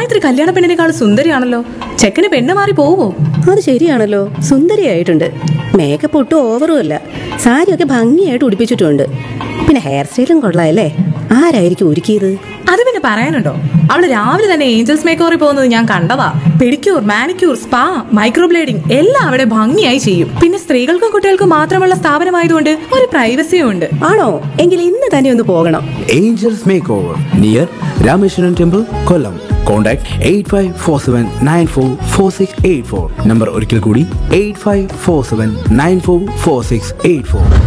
ഗായത്രി കല്യാണ പെണ്ണിനേക്കാൾ സുന്ദരിയാണല്ലോ ചെക്കന് പെണ്ണ് മാറി പോവോ അത് ശരിയാണല്ലോ സുന്ദരിയായിട്ടുണ്ട് മേക്കപ്പ് ഒട്ടും ഓവറും അല്ല സാരിയൊക്കെ ഭംഗിയായിട്ട് ഉടുപ്പിച്ചിട്ടുണ്ട് പിന്നെ ഹെയർ സ്റ്റൈലും കൊള്ളാമല്ലേ ആരായിരിക്കും ഒരുക്കിയത് അത് പിന്നെ പറയാനുണ്ടോ അവള് രാവിലെ തന്നെ ഏഞ്ചൽസ് മേക്കോറിൽ പോകുന്നത് ഞാൻ കണ്ടതാ പെഡിക്യൂർ മാനിക്യൂർ സ്പാ മൈക്രോബ്ലേഡിംഗ് എല്ലാം അവിടെ ഭംഗിയായി ചെയ്യും പിന്നെ സ്ത്രീകൾക്കും കുട്ടികൾക്കും മാത്രമുള്ള സ്ഥാപനമായതുകൊണ്ട് ഒരു പ്രൈവസിയും ഉണ്ട് ആണോ എങ്കിൽ ഇന്ന് തന്നെ ഒന്ന് പോകണം Angels Makeover near Rameshwaran Temple, Kollam. Contact 8547944684. Number ഒരിക്കൽ കൂടി 8547944684.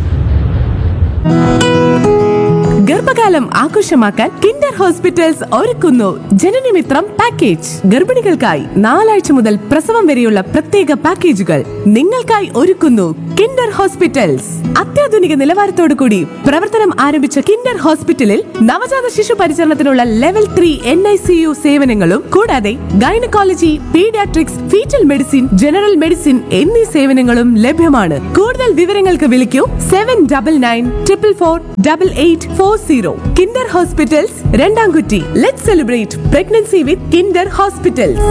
ഗർഭകാലം ആഘോഷമാക്കാൻ കിൻഡർ ഹോസ്പിറ്റൽസ് ഒരുക്കുന്നു ജനനമിത്രം പാക്കേജ് ഗർഭിണികൾക്കായി നാലാഴ്ച മുതൽ പ്രസവം വരെയുള്ള പ്രത്യേക പാക്കേജുകൾ നിങ്ങൾക്കായി ഒരുക്കുന്നു കിൻഡർ ഹോസ്പിറ്റൽസ് അത്യാധുനിക നിലവാരത്തോടു കൂടി പ്രവർത്തനം ആരംഭിച്ച കിൻഡർ ഹോസ്പിറ്റലിൽ നവജാത ശിശു പരിചരണത്തിനുള്ള level three N I C U സേവനങ്ങളും കൂടാതെ gynaecology paediatrics foetal medicine general medicine എന്നീ സേവനങ്ങളും ലഭ്യമാണ് കൂടുതൽ വിവരങ്ങൾക്ക് വിളിക്കൂ seven double nine triple four double eight four zero Kinder hospitals Randamkutty let celebrate pregnancy with Kinder hospitals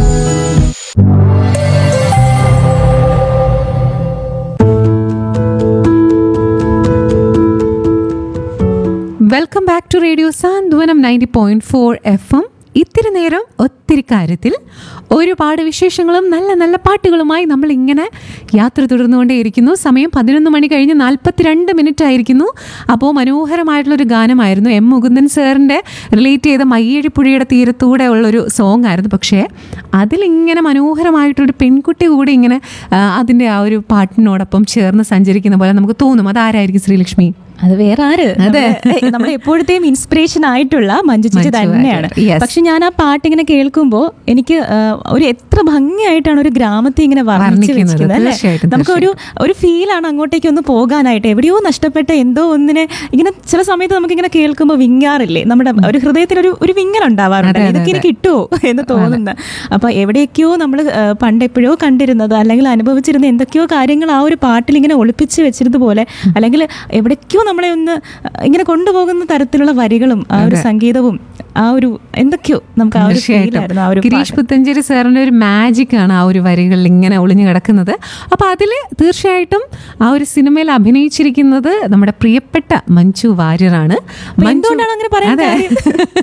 welcome back to radio Santhwanam ninety point four F M ഇത്തിരി നേരം ഒത്തിരി കാര്യത്തിൽ ഒരുപാട് വിശേഷങ്ങളും നല്ല നല്ല പാട്ടുകളുമായി നമ്മൾ ഇങ്ങനെ യാത്ര തുടർന്നുകൊണ്ടേയിരിക്കുന്നു സമയം പതിനൊന്ന് മണി കഴിഞ്ഞ് നാൽപ്പത്തിരണ്ട് മിനിറ്റ് ആയിരിക്കുന്നു അപ്പോൾ മനോഹരമായിട്ടുള്ളൊരു ഗാനമായിരുന്നു എം മുകുന്ദൻ സാറിൻ്റെ റിലേറ്റ് ചെയ്ത മയ്യഴിപ്പുഴയുടെ തീരത്തൂടെ ഉള്ളൊരു സോങ് ആയിരുന്നു പക്ഷേ അതിലിങ്ങനെ മനോഹരമായിട്ടൊരു പെൺകുട്ടി കൂടി ഇങ്ങനെ ആ, അതിൻ്റെ ആ ഒരു പാട്ടിനോടൊപ്പം ചേർന്ന് സഞ്ചരിക്കുന്ന പോലെ നമുക്ക് തോന്നും അതാരായിരിക്കും ശ്രീലക്ഷ്മി അത് വേറെ ആര് അതെ. നമ്മുടെ- നമ്മുടെ എപ്പോഴത്തെയും ഇൻസ്പിറേഷൻ ആയിട്ടുള്ള മഞ്ജു ചേച്ചി മഞ്ജു തന്നെയാണ് വാര്യർ. Yes. പക്ഷെ ഞാൻ ആ പാട്ട് ഇങ്ങനെ കേൾക്കുമ്പോൾ എനിക്ക് ആ, ഒരു എത്ര ഭംഗിയായിട്ടാണ് ഒരു ഗ്രാമത്തെ ഇങ്ങനെ വർണ്ണിച്ച് വർണ്ണിക്കുന്നത്. വെച്ചിരിക്കുന്നത് അല്ലേ തീർച്ചയായിട്ടും, നമുക്ക് ഒരു ഒരു ഫീലാണ് അങ്ങോട്ടേക്ക് ഒന്ന് പോകാനായിട്ട് എവിടെയോ നഷ്ടപ്പെട്ട എന്തോ ഒന്നിനെ ഇങ്ങനെ ചില സമയത്ത് നമുക്ക് ഇങ്ങനെ കേൾക്കുമ്പോൾ വിങ്ങാറില്ലേ നമ്മുടെ ഒരു ഹൃദയത്തിൽ ഒരു ഒരു വിങ്ങൽ ഉണ്ടാവാറുണ്ട് അതെ, അതെ, ഇതൊക്കെ ഇനി അതെ. കിട്ടുമോ എന്ന് തോന്നുന്ന അപ്പൊ എവിടെയൊക്കെയോ നമ്മൾ പണ്ട് എപ്പോഴോ കണ്ടിരുന്നത് അല്ലെങ്കിൽ അനുഭവിച്ചിരുന്ന എന്തൊക്കെയോ കാര്യങ്ങൾ ആ ഒരു പാട്ടിൽ ഇങ്ങനെ ഒളിപ്പിച്ച് വെച്ചിരുന്നതുപോലെ അല്ലെങ്കിൽ എവിടേക്കോ നമ്മളെ ഒന്ന് ഇങ്ങനെ കൊണ്ടുപോകുന്ന തരത്തിലുള്ള വരികളും ആ ഒരു സംഗീതവും ആ ഒരു എന്തൊക്കെയോ നമുക്ക് ആ ഒരു ഫീലായിരുന്നു ആ ഒരു ഗിരീഷ് പാട്ട്. പുത്തഞ്ചേരി സാറിൻ്റെ ഒരു മാജിക് ആണ് ആ ഒരു വരികളിൽ ഇങ്ങനെ ഒളിഞ്ഞു കിടക്കുന്നത് അപ്പോൾ അതിൽ തീർച്ചയായിട്ടും ആ ഒരു സിനിമയിൽ അഭിനയിച്ചിരിക്കുന്നത് നമ്മുടെ പ്രിയപ്പെട്ട മഞ്ജു വാര്യറാണ് അപ്പൊ എന്തുകൊണ്ടാണ് അങ്ങനെ പറയാൻ അതെ. കാര്യം?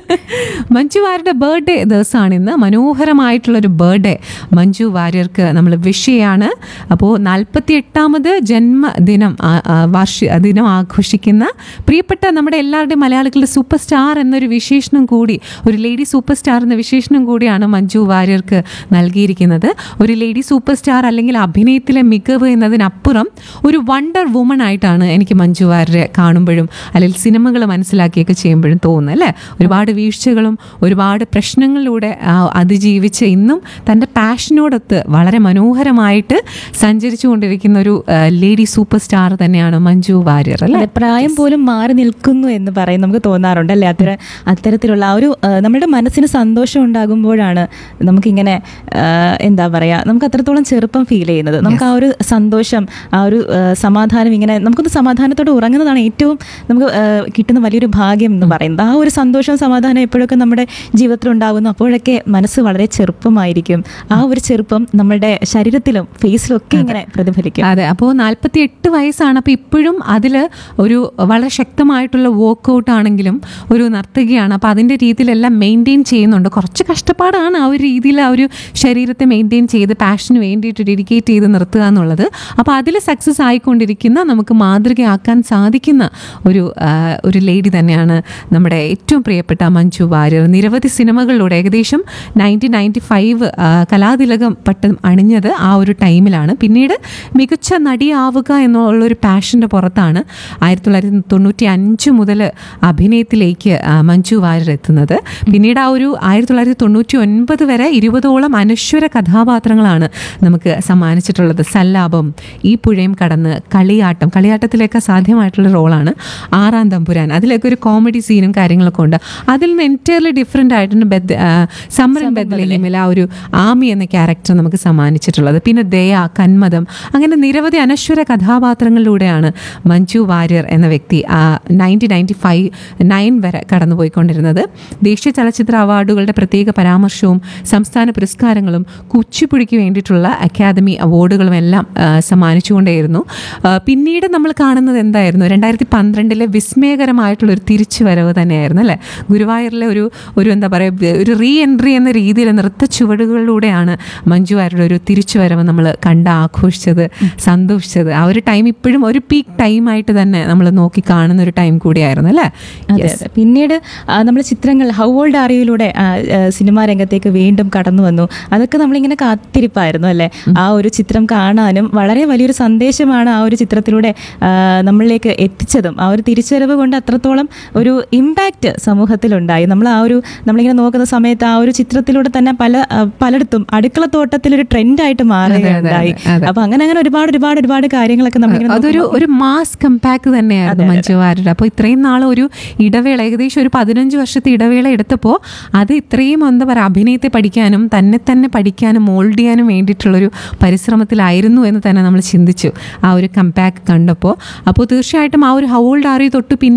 മഞ്ജു വാര്യരുടെ ബർത്ത്ഡേ ദിവസമാണ് ഇന്ന് മനോഹരമായിട്ടുള്ളൊരു ബർത്ത്ഡേ മഞ്ജു വാര്യർക്ക് നമ്മൾ വിഷ് ചെയ്യാണ് അപ്പോൾ നാൽപ്പത്തി എട്ടാമത് ജന്മദിനം ആ- ആ വാർഷിക ദിനം ആഘോഷിക്കുന്ന പ്രിയപ്പെട്ട നമ്മുടെ എല്ലാവരുടെയും മലയാളികളുടെ സൂപ്പർ സ്റ്റാർ എന്നൊരു വിശേഷണം കൂടി ഒരു ലേഡി സൂപ്പർ സ്റ്റാർ എന്ന വിശേഷണം കൂടിയാണ് മഞ്ജു വാര്യർക്ക് നൽകിയിരിക്കുന്നത് ഒരു ലേഡി സൂപ്പർ സ്റ്റാർ അല്ലെങ്കിൽ അഭിനയത്തിലെ മികവ് എന്നതിനപ്പുറം ഒരു വണ്ടർ വുമൺ ആയിട്ടാണ് എനിക്ക് മഞ്ജു വാര്യരെ കാണുമ്പോഴും അല്ലെങ്കിൽ സിനിമകൾ മനസ്സിലാക്കിയൊക്കെ ചെയ്യുമ്പോഴും തോന്നുന്നത് അല്ലേ ഒരുപാട് വീഴ്ചകളും ഒരുപാട് പ്രശ്നങ്ങളിലൂടെ ആ, അതിജീവിച്ച് ഇന്നും തൻ്റെ പാഷനോടൊത്ത് വളരെ മനോഹരമായിട്ട് സഞ്ചരിച്ചു കൊണ്ടിരിക്കുന്ന ഒരു ലേഡി സൂപ്പർ സ്റ്റാർ തന്നെയാണ് മഞ്ജു വാര്യർ അല്ലേ അതെ, പ്രായം പോലും മാറി നിൽക്കുന്നു എന്ന് പറയും നമുക്ക് തോന്നാറുണ്ട് അല്ലേ അത്തര അത്തരത്തിലുള്ള ആ ഒരു ആ, നമ്മുടെ മനസ്സിന് സന്തോഷം ഉണ്ടാകുമ്പോഴാണ് നമുക്കിങ്ങനെ ആ, എന്താ പറയുക നമുക്ക് അത്രത്തോളം ചെറുപ്പം ഫീൽ ചെയ്യുന്നത് നമുക്ക് ആ ഒരു സന്തോഷം ആ ഒരു ആ, സമാധാനം ഇങ്ങനെ നമുക്കൊന്ന് സമാധാനത്തോടെ ഉറങ്ങുന്നതാണ് ഏറ്റവും നമുക്ക് ആ, കിട്ടുന്ന വലിയൊരു ഭാഗ്യം എന്ന് പറയുന്നത് ആ ഒരു സന്തോഷവും സമാധാനം എപ്പോഴൊക്കെ നമ്മുടെ ജീവിതത്തിൽ ഉണ്ടാകുന്നു അപ്പോഴൊക്കെ മനസ്സ് വളരെ ചെറുപ്പമായിരിക്കും ആ ഒരു ചെറുപ്പം നമ്മുടെ ശരീരത്തിലും ഫേസിലും ഒക്കെ ഇങ്ങനെ പ്രതിഫലിക്കും അതെ അപ്പോൾ നാൽപ്പത്തി എട്ട് വയസ്സാണ് അപ്പോൾ ഇപ്പോഴും അതിൽ ഒരു വളരെ ശക്തമായിട്ടുള്ള വർക്കൗട്ട് ആണെങ്കിലും ഒരു നർത്തകിയാണ് അപ്പോൾ അതിൻ്റെ രീതിയിലെല്ലാം മെയിൻറ്റെയിൻ ചെയ്യുന്നുണ്ട് കുറച്ച് കഷ്ടപ്പാടാണ് ആ ഒരു രീതിയിൽ ആ ഒരു ശരീരത്തെ മെയിൻറ്റെയിൻ ചെയ്ത് പാഷന് വേണ്ടിയിട്ട് ഡെഡിക്കേറ്റ് ചെയ്ത് നിർത്തുക എന്നുള്ളത് അപ്പോൾ അതിൽ സക്സസ് ആയിക്കൊണ്ടിരിക്കുന്ന നമുക്ക് മാതൃകയാക്കാൻ സാധിക്കുന്ന ഒരു ആ, ഒരു ലേഡി തന്നെയാണ് നമ്മുടെ ഏറ്റവും പ്രിയപ്പെട്ട മഞ്ജു വാര്യർ നിരവധി സിനിമകളിലൂടെ ഏകദേശം നയൻറ്റീൻ നയൻറ്റി ഫൈവ് കലാതിലകം പട്ടം അണിഞ്ഞത് ആ ഒരു ടൈമിലാണ് പിന്നീട് മികച്ച നടിയാവുക എന്നുള്ളൊരു പാഷൻ്റെ പുറത്താണ് ആയിരത്തി തൊള്ളായിരത്തി തൊണ്ണൂറ്റി അഞ്ച് മുതൽ അഭിനയത്തിലേക്ക് ആ, മഞ്ജു വാര്യർ എത്തുന്നത് പിന്നീട് ആ ഒരു ആയിരത്തി തൊള്ളായിരത്തി തൊണ്ണൂറ്റി ഒൻപത് വരെ ഇരുപതോളം അനശ്വര കഥാപാത്രങ്ങളാണ് നമുക്ക് സമ്മാനിച്ചിട്ടുള്ളത് സല്ലാപം ഈ പുഴയും കടന്ന് കളിയാട്ടം കളിയാട്ടത്തിലേക്ക് സാധ്യമായിട്ടുള്ള റോളാണ് ആറാം തമ്പുരാൻ അതിലൊക്കെ ഒരു കോമഡി സീനും കാര്യങ്ങളൊക്കെ ഉണ്ട് അതിൽ നിന്ന് എൻറ്റയർലി ടോട്ടലി ഡിഫറെൻ്റ് ആയിട്ടാണ് ബെദ് സമ്മർ ഇൻ ബെദ്ലഹീമിൽ ആ ഒരു ആമി എന്ന ക്യാരക്ടർ നമുക്ക് സമ്മാനിച്ചിട്ടുള്ളത് പിന്നെ ദയ കന്മതം അങ്ങനെ നിരവധി അനശ്വര കഥാപാത്രങ്ങളിലൂടെയാണ് മഞ്ജു വാര്യർ എന്ന വ്യക്തി നയൻറ്റീൻ നയൻറ്റി ഫൈവ് നയൻ വരെ കടന്നുപോയിക്കൊണ്ടിരുന്നത് ദേശീയ ചലച്ചിത്ര അവാർഡുകളുടെ പ്രത്യേക പരാമർശവും സംസ്ഥാന പുരസ്കാരങ്ങളും കുച്ചിപ്പുടിക്ക് വേണ്ടിയിട്ടുള്ള അക്കാദമി അവാർഡുകളും എല്ലാം ആ, സമ്മാനിച്ചുകൊണ്ടേയിരുന്നു ആ, പിന്നീട് നമ്മൾ കാണുന്നത് എന്തായിരുന്നു രണ്ടായിരത്തി പന്ത്രണ്ടിലെ വിസ്മയകരമായിട്ടുള്ള ഒരു തിരിച്ചുവരവ് തന്നെയായിരുന്നു അല്ലേ ഗുരുവായൂരിലെ ഒരു ഒരു എന്താ പറയുക ഒരു റീ എൻട്രി എന്ന രീതിയിൽ നൃത്ത ചുവടുകളിലൂടെയാണ് മഞ്ജു വാര്യരുടെ ഒരു തിരിച്ചുവരവ് നമ്മൾ കണ്ട് ആഘോഷിച്ചത് സന്തോഷിച്ചത് ആ ഒരു ടൈം ഇപ്പോഴും ഒരു പീക്ക് ടൈമായിട്ട് തന്നെ നമ്മൾ നോക്കി കാണുന്ന ഒരു ടൈം കൂടിയായിരുന്നു അല്ലേ അതെ അതെ പിന്നീട് നമ്മൾ ചിത്രങ്ങൾ ഹൗ ഓൾഡ് ആറിയിലൂടെ സിനിമാ രംഗത്തേക്ക് വീണ്ടും കടന്നു വന്നു അതൊക്കെ നമ്മളിങ്ങനെ കാത്തിരിപ്പായിരുന്നു അല്ലേ ആ ഒരു ചിത്രം കാണാനും വളരെ വലിയൊരു സന്ദേശമാണ് ആ ഒരു ചിത്രത്തിലൂടെ ആ, നമ്മളിലേക്ക് എത്തിച്ചതും ആ ഒരു തിരിച്ചറിവ് കൊണ്ട് അത്രത്തോളം ഒരു ഇമ്പാക്റ്റ് സമൂഹത്തിലുണ്ടായി നമ്മൾ ആ ഒരു നമ്മളിങ്ങനെ നോക്കുന്ന സമയത്ത് ആ ഒരു ചിത്രത്തിലൂടെ തന്നെ പല ആ, പലയിടത്തും അടുക്കളത്തോട്ടത്തിൽ ഒരു ട്രെൻഡായിട്ട് മാറുകയുണ്ടായി അതെ. അപ്പൊ അങ്ങനെ അങ്ങനെ ഒരുപാട് ഒരുപാട് ഒരുപാട് കാര്യങ്ങളൊക്കെ നമ്മളിങ്ങനെ അതൊരു ഒരു മാസ് കമ്പാക്ക് തന്നെയായിരുന്നു മഞ്ജു വാര്യരുടെ അപ്പോൾ ഇത്രയും നാൾ ഒരു ഇടവേള ഏകദേശം ഒരു പതിനഞ്ച് വർഷത്തെ ഇടവേള എടുത്തപ്പോൾ അത് ഇത്രയും എന്താ പറയുക അഭിനയത്തെ പഠിക്കാനും തന്നെ തന്നെ പഠിക്കാനും മോൾഡ് ചെയ്യാനും വേണ്ടിയിട്ടുള്ളൊരു പരിശ്രമത്തിലായിരുന്നു എന്ന് തന്നെ നമ്മൾ ചിന്തിച്ചു ആ ഒരു കമ്പാക്ക് കണ്ടപ്പോൾ അപ്പോൾ തീർച്ചയായിട്ടും ആ ഒരു ഹൗൾഡ് ആറി തൊട്ട് പിന്നെ